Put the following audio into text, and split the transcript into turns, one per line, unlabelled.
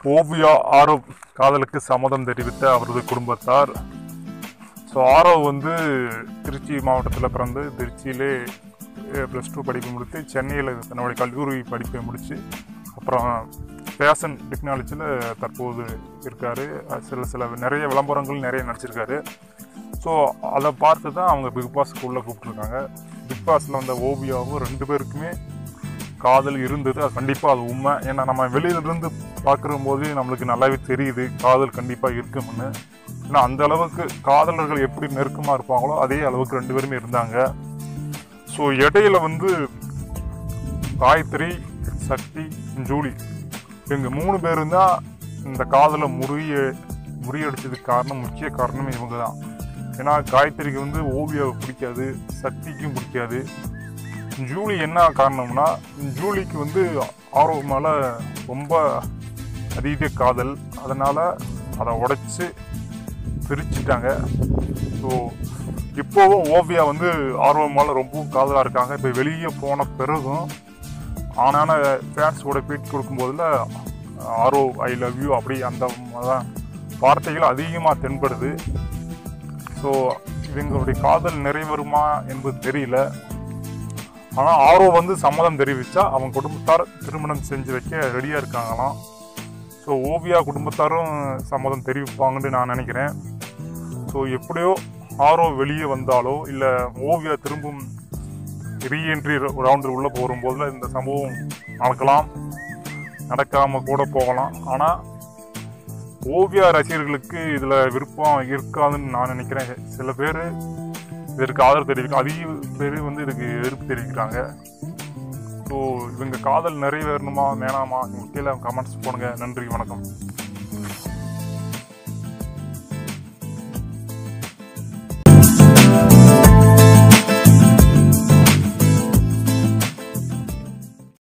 ஓவியா ஆரவ் காதலுக்கு சம்மதம் தெரிவித்த அவரது குடும்பத்தார் ஸோ ஆரவ் வந்து திருச்சி மாவட்டத்தில் பிறந்து திருச்சியிலே ப்ளஸ் டூ படிப்பு முடித்து சென்னையில் தன்னுடைய கல்லூரி படிப்பை முடித்து அப்புறம் ஃபேஷன் டெக்னாலஜியில் தற்போது இருக்கார் சில சில நிறைய விளம்பரங்கள் நிறைய நடிச்சிருக்காரு ஸோ அதை பார்த்து தான் அவங்க பிக் பாஸ் ஸ்கூலில் கூப்பிட்ருக்காங்க பிக் பாஸில் வந்த ஓவியாவும் ரெண்டு பேருக்குமே காதல் இருந்தது அது கண்டிப்பாக அது உண்மை ஏன்னா நம்ம வெளியிலிருந்து பார்க்குற போது நம்மளுக்கு நல்லாவே தெரியுது காதல் கண்டிப்பாக இருக்கும்னு ஏன்னா அந்த அளவுக்கு காதலர்கள் எப்படி நெருக்கமாக இருப்பாங்களோ அதே அளவுக்கு ரெண்டு பேருமே இருந்தாங்க ஸோ இடையில வந்து காயத்ரி சக்தி ஜூலி இவங்க மூணு பேரும் தான் இந்த காதலை முறிய முறியடிச்சதுக்கு காரணம் முக்கிய காரணமே இவங்க தான் ஏன்னா காயத்ரிக்கு வந்து ஓவியாவை பிடிக்காது சக்திக்கும் பிடிக்காது ஜூலி என்ன காரணம்னா ஜூலிக்கு வந்து ஆர்வம் மேலே ரொம்ப அதீத காதல் அதனால் அதை உடைச்சு பிரிச்சுட்டாங்க ஸோ இப்போவும் ஓவியா வந்து ஆர்வமால ரொம்பவும் காதலாக இருக்காங்க இப்போ வெளியே போன பிறகும் ஆனான ஃபேன்ஸோட பேட்டி கொடுக்கும்போதுல ஆரோ ஐ லவ் யூ அப்படி அந்த மாதிரி வார்த்தைகள் அதிகமாக தென்படுது ஸோ இவங்களுடைய காதல் நிறைவேறுமா என்பது தெரியல ஆனால் ஆரோ வந்து சம்மதம் தெரிவித்தா அவங்க குடும்பத்தார் திருமணம் செஞ்சு வைக்க ரெடியாக இருக்காங்களாம் ஸோ ஓவியா குடும்பத்தாரும் சம்மதம் தெரிவிப்பாங்கன்னு நான் நினைக்கிறேன் ஸோ எப்படியோ ஆரோ வெளியே வந்தாலோ இல்லை ஓவியா திரும்பும் ரீஎன்ட்ரி ரவுண்டில் உள்ளே போகும்போதுல இந்த சம்பவம் நடக்கலாம் நடக்காமல் கூட போகலாம் ஆனால் ஓவியா ரசிகர்களுக்கு இதில் விருப்பம் இருக்காதுன்னு நான் நினைக்கிறேன் சில பேர் இதற்கு ஆதரவு தெரிவிக்க அதிக பேர் வந்து இதுக்கு எதிர்ப்பு தெரிவிக்கிறாங்க ஸோ இவங்க காதல் நிறைவேறணுமா வேணாமா கீழே கமெண்ட்ஸ் போடுங்க நன்றி வணக்கம்